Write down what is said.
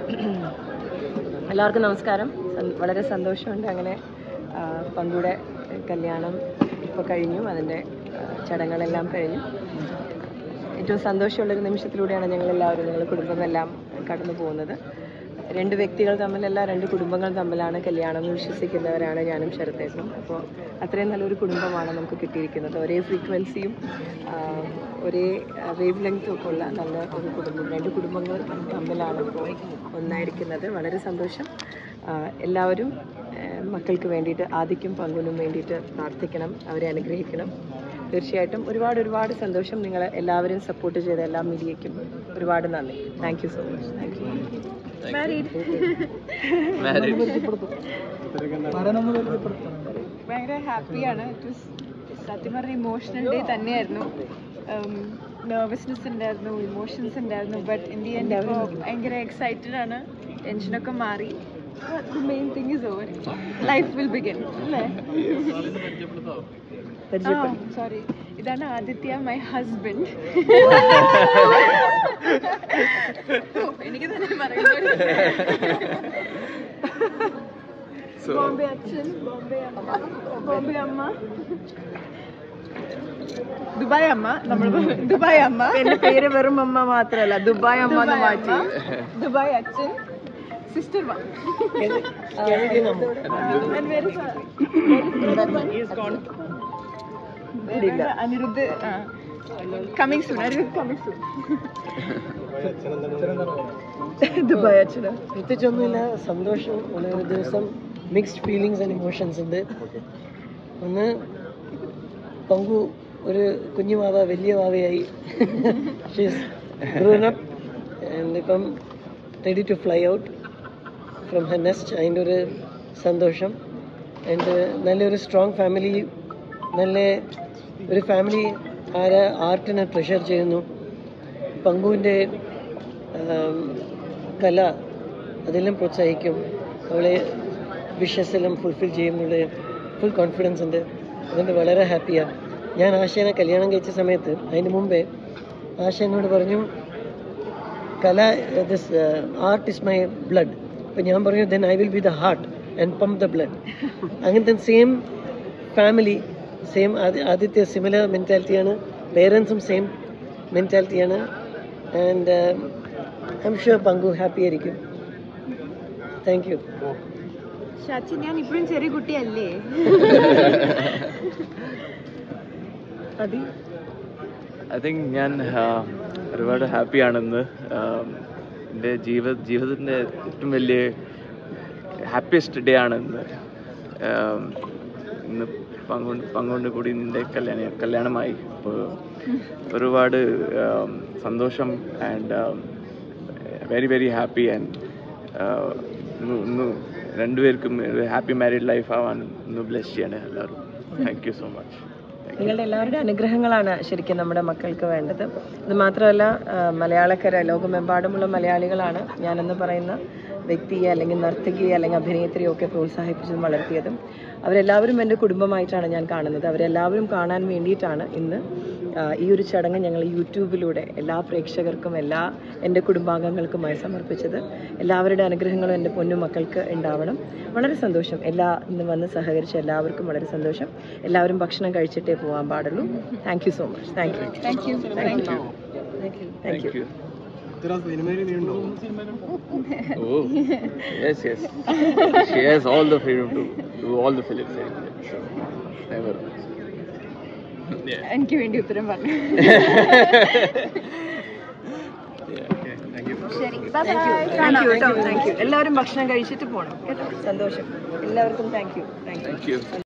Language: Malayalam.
എല്ലാവർക്കും നമസ്കാരം സന്- വളരെ സന്തോഷമുണ്ട് അങ്ങനെ ആ, പങ്കുടെ കല്യാണം ഇപ്പോൾ കഴിഞ്ഞു അതിൻ്റെ ആ, ചടങ്ങുകളെല്ലാം കഴിഞ്ഞു ഏറ്റവും സന്തോഷമുള്ളൊരു നിമിഷത്തിലൂടെയാണ് ഞങ്ങളെല്ലാവരും ഞങ്ങൾ കുടുംബമെല്ലാം കടന്നു പോകുന്നത് രണ്ട് വ്യക്തികൾ തമ്മിലല്ല രണ്ട് കുടുംബങ്ങൾ തമ്മിലാണ് കല്യാണം എന്ന് വിശ്വസിക്കുന്നവരാണ് ഞാനും ശരത്തേട്ടനും അപ്പോൾ അത്രയും നല്ലൊരു കുടുംബമാണ് നമുക്ക് കിട്ടിയിരിക്കുന്നത് ഒരേ ഫ്രീക്വൻസിയും ആ, ഒരേ വേവ് ലെങ്ത്തും ഒക്കെ ഉള്ള നല്ല ഒരു കുടുംബം രണ്ട് കുടുംബങ്ങൾ തമ്മിലാണ് ഇപ്പോൾ ഒന്നായിരിക്കുന്നത് വളരെ സന്തോഷം ആ, എല്ലാവരും ആ, മക്കൾക്ക് വേണ്ടിയിട്ട് ആദിക്കും പങ്കുനും വേണ്ടിയിട്ട് പ്രാർത്ഥിക്കണം അവരെ അനുഗ്രഹിക്കണം തീർച്ചയായിട്ടും ഒരുപാട് ഒരുപാട് സന്തോഷം നിങ്ങൾ എല്ലാവരും സപ്പോർട്ട് ചെയ്ത എല്ലാ മീഡിയയ്ക്കും ഒരുപാട് നന്ദി thank you so much thank you ഭയങ്കര ഹാപ്പിയാണ് സത്യം പറഞ്ഞ ഇമോഷണൽ ഡേ തന്നെയായിരുന്നു നെർവസ്നെസ് ഉണ്ടായിരുന്നു ഇമോഷൻസ് ഉണ്ടായിരുന്നു ബട്ട് ഇൻ ദി എൻഡ് ഇപ്പോൾ ഭയങ്കര എക്സൈറ്റഡ് ആണ് ടെൻഷനൊക്കെ മാറി main thing is over life will begin അല്ലേ സോറി ഇതാണ് ആദിത്യ മൈ ഹസ്ബൻഡ് എനിക്ക് തന്നെ പറയുന്നത് ബോംബെ അച്ഛൻ ബോംബെ അമ്മ ബോംബെ അമ്മ ദുബായ് അമ്മ നമ്മൾ ദുബായ് അമ്മ എന്റെ പേര് വെറും അമ്മ മാത്രമല്ല ദുബായ് അമ്മ എന്ന് മാറ്റി ദുബായ് അച്ഛൻ sister one Anirudh coming soon Anirudh coming soon Dubai അച്ഛന് പ്രത്യേകിച്ചൊന്നുമില്ല സന്തോഷം ഉള്ള ഒരു ദിവസം മിക്സ്ഡ് ഫീലിങ്സ് ആൻഡ് ഇമോഷൻസ് ഉണ്ട് ഒന്ന് പങ്കു ഒരു കുഞ്ഞു വാവ വലിയ വാവയായി ഷീസ് ഗ്രൂൺ അപ്പ് ആൻഡ് ഇപ്പം ready to fly out from her nest അതിൻ്റെ ഒരു സന്തോഷം ആൻഡ് നല്ലൊരു സ്ട്രോങ് ഫാമിലി നല്ല ഒരു ഫാമിലി ആര് ആർട്ടിനെ ട്രഷർ ചെയ്യുന്നു പങ്കുവിൻ്റെ കല അതെല്ലാം പ്രോത്സാഹിക്കും അവളെ വിഷസ് എല്ലാം ഫുൾഫിൽ ചെയ്യുമ്പോൾ ഫുൾ കോൺഫിഡൻസ് ഉണ്ട് അതുകൊണ്ട് വളരെ ഹാപ്പിയാണ് ഞാൻ ആശയനെ കല്യാണം കഴിച്ച സമയത്ത് അതിന് മുമ്പേ ആശ എന്നോട് പറഞ്ഞു കല this art is my blood അപ്പം ഞാൻ പറഞ്ഞു then I will be the heart and pump the blood അങ്ങനത്തെ സെയിം ഫാമിലി സെയിം ആദ്യത്തെ സിമിലർ മെൻറ്റാലിറ്റിയാണ് പേരൻസും സെയിം മെൻറ്റാലിറ്റിയാണ് and I am sure Panku happy ആയിരിക്കും താങ്ക് യു ഷാച്ചി ഞാൻ ഇപ്പോഴും ചെറിയ കുട്ടിയല്ലേ അതി ഐ തിങ്ക് ഞാൻ ആ, ഒരുപാട് ഹാപ്പിയാണെന്ന് എൻ്റെ ജീവ ജീവിതത്തിൻ്റെ ഏറ്റവും വലിയ ഹാപ്പിയസ്റ്റ് ഡേ ആണെന്ന് ആം, ഇന്ന് പങ്കുകൊണ്ട് പങ്കുകൊണ്ട് കൂടി നിൻ്റെ കല്യാണം കല്യാണമായി അപ്പോൾ ഒരുപാട് ആം, സന്തോഷം and very very happy and ഇന്ന് ഇന്ന് രണ്ടുപേർക്കും ഹാപ്പി മാരീഡ് ലൈഫ് ആവാൻ ഇന്ന് ബ്ലെസ് ചെയ്യാണ് എല്ലാവരും താങ്ക് യു സോ മച്ച് നിങ്ങളുടെ എല്ലാവരുടെയും അനുഗ്രഹങ്ങളാണ് ശരിക്കും നമ്മുടെ മക്കൾക്ക് വേണ്ടത് ഇത് മാത്രമല്ല ആ, മലയാളക്കര ലോകമെമ്പാടുമുള്ള മലയാളികളാണ് ഞാനെന്ന് പറയുന്ന വ്യക്തിയെ അല്ലെങ്കിൽ നർത്തകിയെ അല്ലെങ്കിൽ അഭിനേത്രിയെ ഒക്കെ പ്രോത്സാഹിപ്പിച്ചതും വളർത്തിയതും അവരെല്ലാവരും എൻ്റെ കുടുംബമായിട്ടാണ് ഞാൻ കാണുന്നത് അവരെല്ലാവരും കാണാൻ വേണ്ടിയിട്ടാണ് ഇന്ന് ആ, ഈ ഒരു ചടങ്ങ് ഞങ്ങൾ യൂട്യൂബിലൂടെ എല്ലാ പ്രേക്ഷകർക്കും എല്ലാ എൻ്റെ കുടുംബാംഗങ്ങൾക്കുമായി സമർപ്പിച്ചത് എല്ലാവരുടെ അനുഗ്രഹങ്ങളും എൻ്റെ പൊന്നു മക്കൾക്ക് ഉണ്ടാവണം വളരെ സന്തോഷം എല്ലാ ഇന്ന് വന്ന് സഹകരിച്ച എല്ലാവർക്കും വളരെ സന്തോഷം എല്ലാവരും ഭക്ഷണം കഴിച്ചിട്ടേ പോകാൻ പാടുള്ളൂ thank you so much thank you thank you thank you thank you Oh, yes, yes. She has all the freedom to do all the films. So, never. എനിക്ക് വേണ്ടി ഉത്തരം പറഞ്ഞു ശരി താങ്ക് യു താങ്ക് യു കേട്ടോ താങ്ക് യു എല്ലാവരും ഭക്ഷണം കഴിച്ചിട്ട് പോകണം കേട്ടോ സന്തോഷം എല്ലാവർക്കും thank you thank you Thank you.